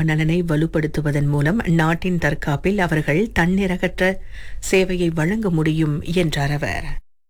சமூக நலனை வலுப்படுத்துவதன் மூலம் நாட்டின் தற்காப்பில் அவர்கள் தன்னிறகற்ற சேவையை வழங்க முடியும் என்றார் அவர்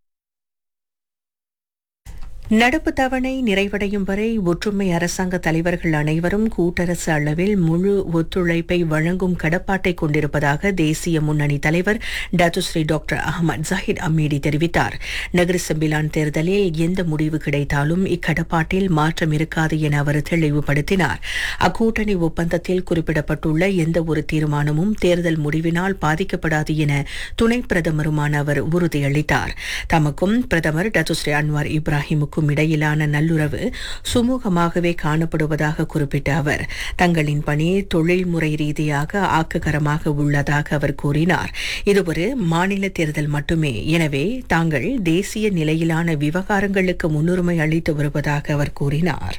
நடப்பு தவணை நிறைவடையும் வரை ஒற்றுமை அரசாங்க தலைவர்கள் அனைவரும் கூட்டரசு அளவில் முழு ஒத்துழைப்பை வழங்கும் கடப்பாட்டை கொண்டிருப்பதாக தேசிய முன்னணி தலைவர் Datuk Seri doctor Ahmad Zahid Hamidi தெரிவித்தார் நகர செம்பிலான் தேர்தலில் எந்த முடிவு கிடைத்தாலும் இக்கடப்பாட்டில் மாற்றம் இருக்காது என அவர் தெளிவுபடுத்தினார் அக்கூட்டணி ஒப்பந்தத்தில் குறிப்பிடப்பட்டுள்ள எந்த ஒரு தீர்மானமும் தேர்தல் முடிவினால் பாதிக்கப்படாது என துணை பிரதமருமான அவர் உறுதியளித்தார் தமக்கும் பிரதமர் டத்துஸ்ரீ அன்வார் இப்ராஹிமுக்கும் இருவருக்கும் இடையிலான நல்லுறவு சுமூகமாகவே காணப்படுவதாக குறிப்பிட்ட அவர் தங்களின் பணி தொழில்முறை ரீதியாக ஆக்ககரமாக உள்ளதாக அவர் கூறினார் இது ஒரு மாநில தேர்தல் மட்டுமே எனவே தாங்கள் தேசிய நிலையிலான விவகாரங்களுக்கு முன்னுரிமை அளித்து வருவதாக அவர் கூறினார்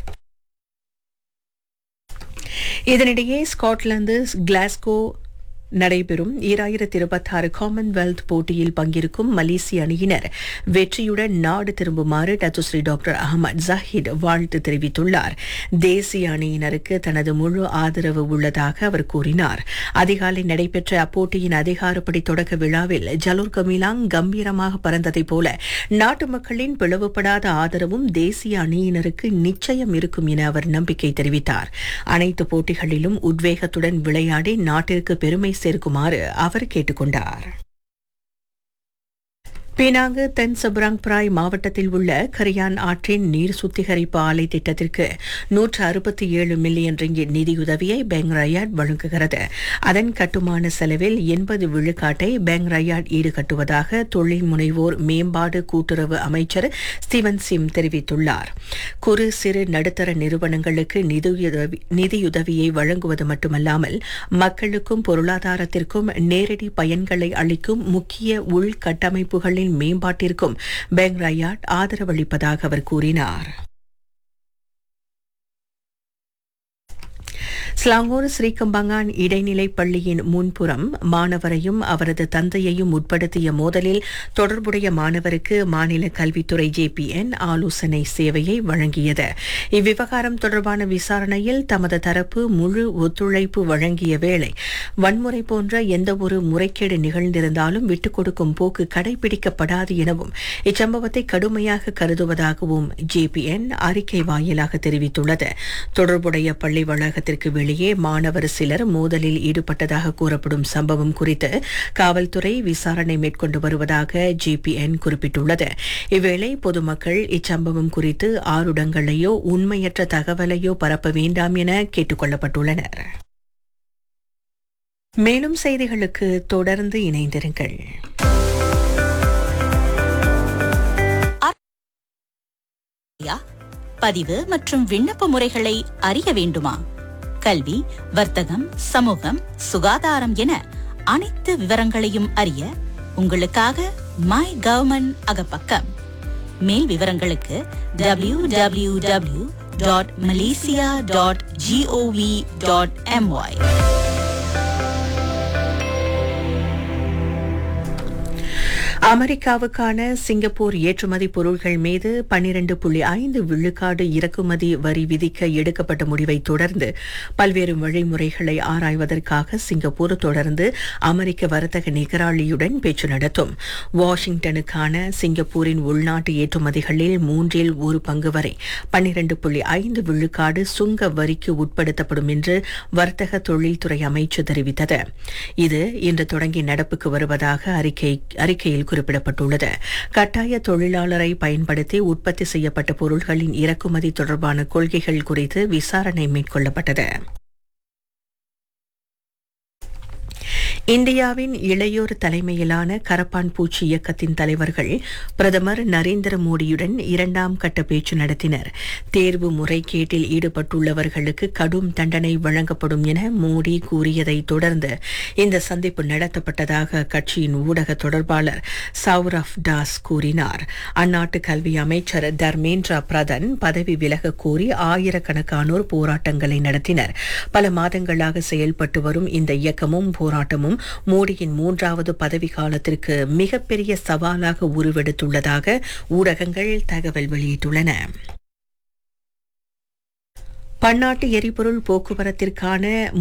இதனிடையே ஸ்காட்லாந்து கிளாஸ்கோ நடைபெறும் ஈராயிரத்தி இருபத்தாறு காமன்வெல்த் போட்டியில் பங்கேற்கும் மலேசிய அணியினர் வெற்றியுடன் நாடு திரும்புமாறு டத்துஸ்ரீ டாக்டர் அகமது ஜாஹித் வாழ்த்து தெரிவித்துள்ளார் தேசிய அணியினருக்கு தனது முழு ஆதரவு உள்ளதாக அவர் கூறினார் அதிகாலை நடைபெற்ற அப்போட்டியின் அதிகாரப்படி தொடக்க விழாவில் ஜலூர் கமிலாங் கம்பீரமாக பறந்ததைப் போல நாட்டு மக்களின் பிளவுபடாத ஆதரவும் தேசிய அணியினருக்கு நிச்சயம் இருக்கும் என அவர் நம்பிக்கை தெரிவித்தார் அனைத்து போட்டிகளிலும் உத்வேகத்துடன் விளையாடி நாட்டிற்கு பெருமை சேர்க்குமாறு அவர் கேட்டுக்கொண்டார் பீனாங்கு தென் சப்ராங் பிராய் மாவட்டத்தில் உள்ள கரியான் ஆற்றின் நீர் சுத்திகரிப்பு ஆலை திட்டத்திற்கு நூற்று அறுபத்தி ஏழு மில்லியன் ரிங்கிட் நிதியுதவியை பெங் ரயாட் வழங்குகிறது அதன் கட்டுமான செலவில் எண்பது விழுக்காட்டை பெங் ரயாட் ஈடுகட்டுவதாக தொழில் முனைவோர் மேம்பாடு கூட்டுறவு அமைச்சர் ஸ்டீவன் சிம் தெரிவித்துள்ளார் குறு சிறு நடுத்தர நிறுவனங்களுக்கு நிதியுதவி நிதியுதவியை வழங்குவது மட்டுமல்லாமல் மக்களுக்கும் பொருளாதாரத்திற்கும் நேரடி பயன்களை அளிக்கும் முக்கிய உள்கட்டமைப்புகளின் மேம்பாட்டிற்கும் பெங் ரயாட் ஆதரவளிப்பதாக அவர் கூறினார் ஸ்லாங்கூர் ஸ்ரீகம்பங்கான் இடைநிலை பள்ளியின் முன்புறம் மாணவரையும் அவரது தந்தையையும் உட்படுத்திய மோதலில் தொடர்புடைய மாணவருக்கு மாநில கல்வித்துறை ஜேபிஎன் ஆலோசனை சேவையை வழங்கியது இவ்விவகாரம் தொடர்பான விசாரணையில் தமது தரப்பு முழு ஒத்துழைப்பு வழங்கிய வேளை வன்முறை போன்ற எந்தவொரு முறைகேடு நிகழ்ந்திருந்தாலும் விட்டுக் கொடுக்கும் போக்கு கடைபிடிக்கப்படாது எனவும் இச்சம்பவத்தை கடுமையாக கருதுவதாகவும் ஜேபிஎன் அறிக்கை வாயிலாக தெரிவித்துள்ளது தொடர்புடைய பள்ளி வளாகத்திற்கு வெளியே மாணவர் சிலர் மோதலில் ஈடுபட்டதாக கூறப்படும் சம்பவம் குறித்து காவல்துறை விசாரணை மேற்கொண்டு வருவதாக ஜிபிஎன் குறிப்பிட்டுள்ளது இவ்வேளை பொதுமக்கள் இச்சம்பவம் குறித்து ஆருடங்களையோ உண்மையற்ற தகவலையோ பரப்ப வேண்டாம் என கேட்டுக் கொள்ளப்பட்டுள்ளனர் மேலும் செய்திகளுக்கு தொடர்ந்து இணைந்திருங்கள் பதிவு மற்றும் விண்ணப்ப முறைகளை அறிய வேண்டுமா கல்வி வர்த்தகம் சமூகம் சுகாதாரம் என அனைத்து விவரங்களையும் அறிய உங்களுக்காக மை கவர்மெண்ட் அகப்பக்கம் மேல் விவரங்களுக்கு W W W dot Malaysia dot G O V dot M Y அமெரிக்காவுக்கான சிங்கப்பூர் ஏற்றுமதி பொருட்கள் மீது பன்னிரண்டு புள்ளி ஐந்து விழுக்காடு இறக்குமதி வரி விதிக்க எடுக்கப்பட்ட முடிவை தொடர்ந்து பல்வேறு வழிமுறைகளை ஆராய்வதற்காக சிங்கப்பூர் தொடர்ந்து அமெரிக்க வர்த்தக நிகராளியுடன் பேச்சு நடத்தும் வாஷிங்டனுக்கான சிங்கப்பூரின் உள்நாட்டு ஏற்றுமதிகளில் மூன்றில் ஒரு பங்கு வரை பன்னிரண்டு புள்ளி ஐந்து விழுக்காடு சுங்க வரிக்கு உட்படுத்தப்படும் என்று வர்த்தக தொழில்துறை அமைச்சு தெரிவித்தது இது இன்று தொடங்கி நடப்புக்கு வருவதாக அறிக்கை அறிக்கையில் குறிப்பிடப்பட்டுள்ளது கட்டாய தொழிலாளரை பயன்படுத்தி உற்பத்தி செய்யப்பட்ட பொருட்களின் இறக்குமதி தொடர்பான கொள்கைகள் குறித்து விசாரணை மேற்கொள்ளப்பட்டது இந்தியாவின் இளையோர் தலைமையிலான கரப்பான் பூச்சி இயக்கத்தின் தலைவர்கள் பிரதமர் நரேந்திர மோடியுடன் இரண்டாம் கட்ட பேச்சு நடத்தினர் தேர்வு முறைகேட்டில் ஈடுபட்டுள்ளவர்களுக்கு கடும் தண்டனை வழங்கப்படும் என மோடி கூறியதை தொடர்ந்து இந்த சந்திப்பு நடத்தப்பட்டதாக கட்சியின் ஊடக தொடர்பாளர் சௌரப் தாஸ் கூறினார் அந்நாட்டு கல்வி அமைச்சர் தர்மேந்திர பிரதான் பதவி விலக கோரி ஆயிரக்கணக்கானோர் போராட்டங்களை நடத்தினர் பல மாதங்களாக செயல்பட்டு வரும் இந்த இயக்கமும் போராட்டமும் மோடியின் மூன்றாவது பதவி காலத்திற்கு மிகப்பெரிய சவாலாக உருவெடுத்துள்ளதாக ஊடகங்கள் தகவல் வெளியிட்டுள்ளன பன்னாட்டு எரிபொருள் போக்குவரத்திற்கான